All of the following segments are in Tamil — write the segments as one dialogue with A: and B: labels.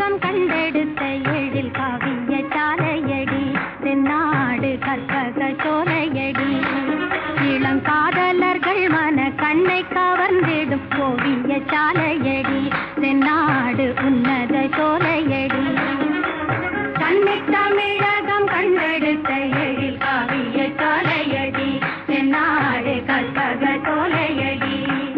A: தமிழகம் கண்டெடுத்த எழில் காவிய சாலையடி தென்னாடு கற்பக சோலையடி இளங்காதலர்கள் மன கண்ணை கவர்ந்திடும் ஓவிய சாலையடி தென்னாடு உன்னத சோலையடி கண்ணை தமிழகம் கண்டெடுத்த எழில் காவிய சாலையடி தென்னாடு கற்பக சோலையடி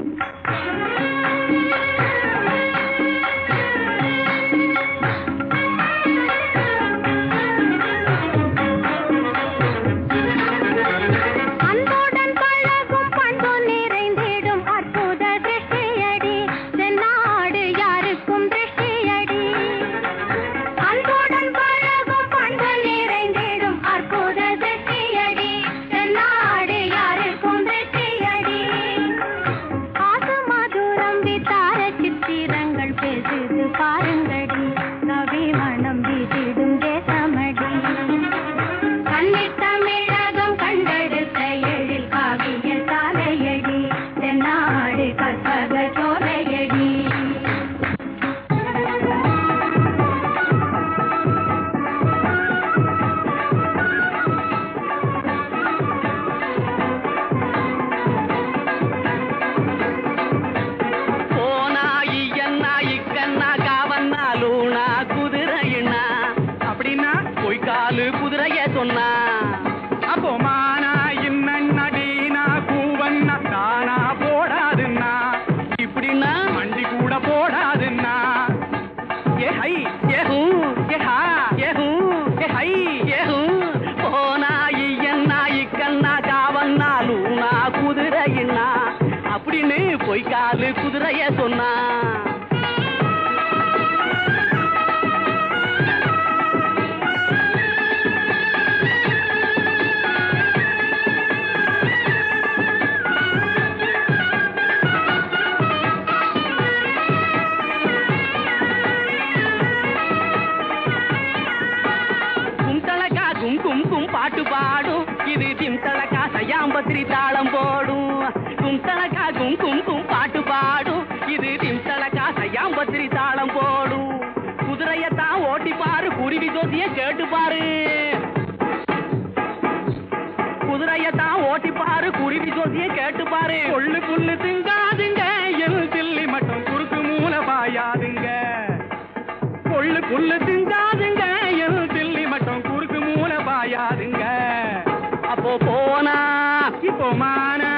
A: அன்புடன் பழகும் பண்பு நிறைந்திடும் அற்புத திருஷ்டியடி தென்னாடு யாருக்கும் திருஷ்டியடி அன்புடன் பழகும் பண்பு நிறைந்திடும் அற்புத திருஷ்டியடி தென்னாடு யாருக்கும் திருஷ்டியடி ஆசு மதுரம் வித்தார சித்திரங்கள் பேசுது பாருங்கடி கவி மனம் வீசிடும் தேசமடி கண்ணித் தமிழகம் கண்டெடுத்த எழில் காவிய சாலையடி தென்னாடு கற்பக சோலையடி
B: போனா ஈயண்ணா இக்கண்ணா காவண்ணா லூனா குதிரையண்ணா அப்படின்னா பொய்க்காலு குதிரைய சொன்னா
C: அப்போ மானா இன்னண்ணா டீனா கூவண்ணா தானா போடாதுன்னா
B: இப்படின்னா
C: மண்டி கூட போடாதுன்னா
B: ஏ ஹை ஏ ஹூ ஏ ஹா ஏ ஹூ ஏ ஹை ஏ ஹூ போனா ஈயண்ணா இக்கண்ணா காவண்ணா லூனா குதிரையண்ணா அப்படின்னு பொய்க்காலு குதிரைய சொன்னா கும்தளக்கா கும் கும் கும் பாட்டு பாடும் இது திம்தளக்கா சையாம்பத்திரி தாளம் போடும் கும்தளக்கா கும் கும் கும் பாட்டு பாடும் இது திம்தளக்கா சையாம்பத்திரி தாளம் போடும் குதிரையத்தான் ஓட்டி பாரு குருவி ஜோசிய கேட்டு பாரு குதிரையத்தான் ஓட்டி பாரு குருவி ஜோசிய கேட்டு பாரு
C: கொள்ளு புல்லு திங்காதுங்க எல் தில்லி மட்டும் குறுக்கு மூல பாயாதுங்க கொள்ளு புல்லு திங்காதுங்க எல் தில்லி மட்டும் குறுக்கு மூல பாயாதுங்க
B: அப்போ போனா
C: இப்போ மான